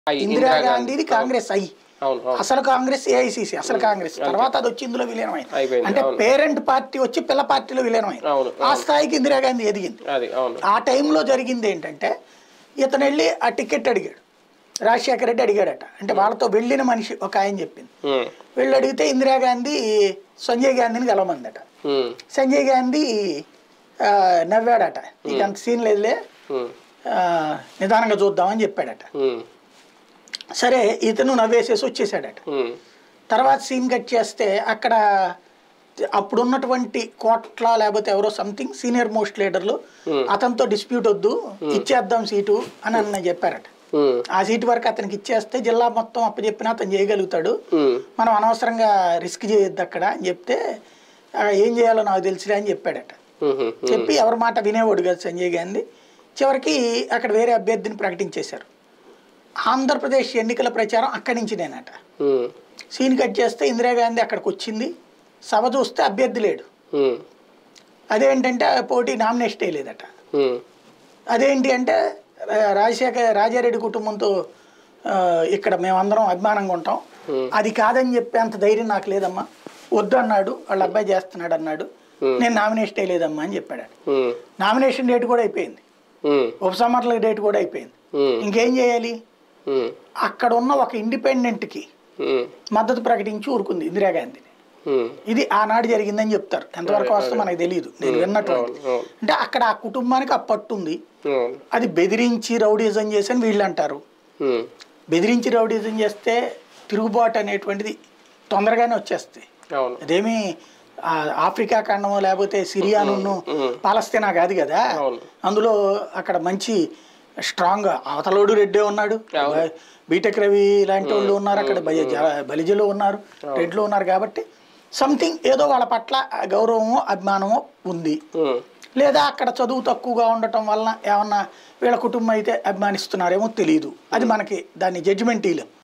I, ఇందిరాగాంధీది Congress I అవును అవును అసలు కాంగ్రెస్ ఏఐసిసి అసలు కాంగ్రెస్ తర్వాత అది వచ్చి ఇందులో విలీనమైంది అయిపోయింది, అంటే అవును. పేరెంట్ పార్టీ వచ్చి పిల్ల పార్టీలో విలీనమైంది అవును, ఆ స్థాయికి ఇందిరాగాంధీ ఎదిగింది అది అవును ఆ టైంలో జరిగింది ఏంటంటే ఇతను వెళ్ళి ఆ టికెట్ అడిగాడు రాజశేఖర రెడ్డి అడిగాడట అంటే వాళ్ళతో వెళ్ళిన మనిషి ఒక ఆయన చెప్పింది ఉమ్, వెళ్ళి అడిగితే ఇందిరాగాంధీ సంజయ్ గాంధీని గెలవమందట ఉమ్, సంజయ్ గాంధీ ఆ, నవ్వాడట నీకు అంత సీన్ లేదులే ఉమ్, ఆ, నిదానంగా చూద్దామని చెప్పాడట ఉమ్, సరే ఇతను నవ్వేసేసి వచ్చేసాడట ఉమ్, తర్వాత సీన్ కట్ చేస్తే అక్కడ అప్పుడున్నటువంటి కోట్ల లేకపోతే ఎవరో సంథింగ్ సీనియర్ మోస్ట్ లీడర్లు అతనితో డిస్ప్యూట్ వద్దు ఇచ్చేద్దాం సీటు అని అన్న చెప్పారట ఉమ్, ఆ సీటు వరకు అతనికి ఇచ్చేస్తే జిల్లా మొత్తం అప్పచెప్పినా అతను చేయగలుగుతాడు ఉమ్, మనం అనవసరంగా రిస్క్ చేయొద్దు అక్కడ అని చెప్తే "ఆ, ఏం చేయాలో నాకు తెలుసులే అని చెప్పాడట ఉమ్, ఉమ్, చెప్పి ఎవరి మాట వినేవాడు కదా సంజయ్ గాంధీ చివరికి అక్కడ వేరే అభ్యర్థిని ప్రకటించేశారు ఆంధ్రప్రదేశ్ ఎన్నికల ప్రచారం అక్కడి నుంచి నేనట ఉమ్, సీన్ కట్ చేస్తే ఇందిరాగాంధీ అక్కడికి వచ్చింది సభ చూస్తే అభ్యర్థి లేడు ఉమ్, అదేంటంటే ఆ పోటీ నామినేషన్ వేయలేదట ఉమ్, అదేంటి అంటే ఆ, రాజశేఖర రాజారెడ్డి కుటుంబంతో ఆ, ఇక్కడ మేమందరం అభిమానంగా ఉంటాం అది కాదని చెప్పే అంత ధైర్యం నాకు లేదమ్మా వద్దు అన్నాడు వాళ్ళ అబ్బాయి చేస్తున్నాడు అన్నాడు నేను నామినేషన్ వేయలేదమ్మా అని చెప్పాడు ఉమ్, నామినేషన్ డేట్ కూడా అయిపోయింది ఉమ్, ఉపసంహరణ డేట్ కూడా అయిపోయింది ఉమ్, ఇంకేం చేయాలి ఉమ్, అక్కడ ఉన్న ఒక ఇండిపెండెంట్కి ఉమ్, మద్దతు ప్రకటించి ఊరుకుంది ఇందిరాగాంధీని ఉమ్, ఇది ఆనాడు జరిగిందని చెప్తారు ఎంతవరకు వస్తుందో మనకు తెలియదు నేను విన్నటువంటి అవును, అవును. అంటే అక్కడ ఆ కుటుంబానికి ఆ పట్టు ఉంది అవును, అది బెదిరించి రౌడీజం చేసి అని వీళ్ళు అంటారు ఉమ్, బెదిరించి రౌడీజం చేస్తే తిరుగుబాటు అనేటువంటిది తొందరగానే వచ్చేస్తాయి అవును అదేమి ఆ, ఆఫ్రికా ఖండము లేకపోతే సిరియాను పాలస్తీనా కాదు కదా అవును. అందులో అక్కడ మంచి స్ట్రాంగ్ అవతలోడు రెడ్డే ఉన్నాడు బీటెక్ రవి లాంటి వాళ్ళు ఉన్నారు అక్కడ బలి- జ- బలిజలో ఉన్నారు రెడ్లో ఉన్నారు కాబట్టి సంథింగ్ ఏదో వాళ్ళ పట్ల గౌరవము అభిమానము ఉంది ఉమ్, లేదా అక్కడ చదువు తక్కువగా ఉండటం వలన ఏమన్నా వీళ్ళ కుటుంబం అయితే అభిమానిస్తున్నారేమో తెలియదు అది మనకి దాన్ని జడ్జిమెంట్ ఇవ్వలేం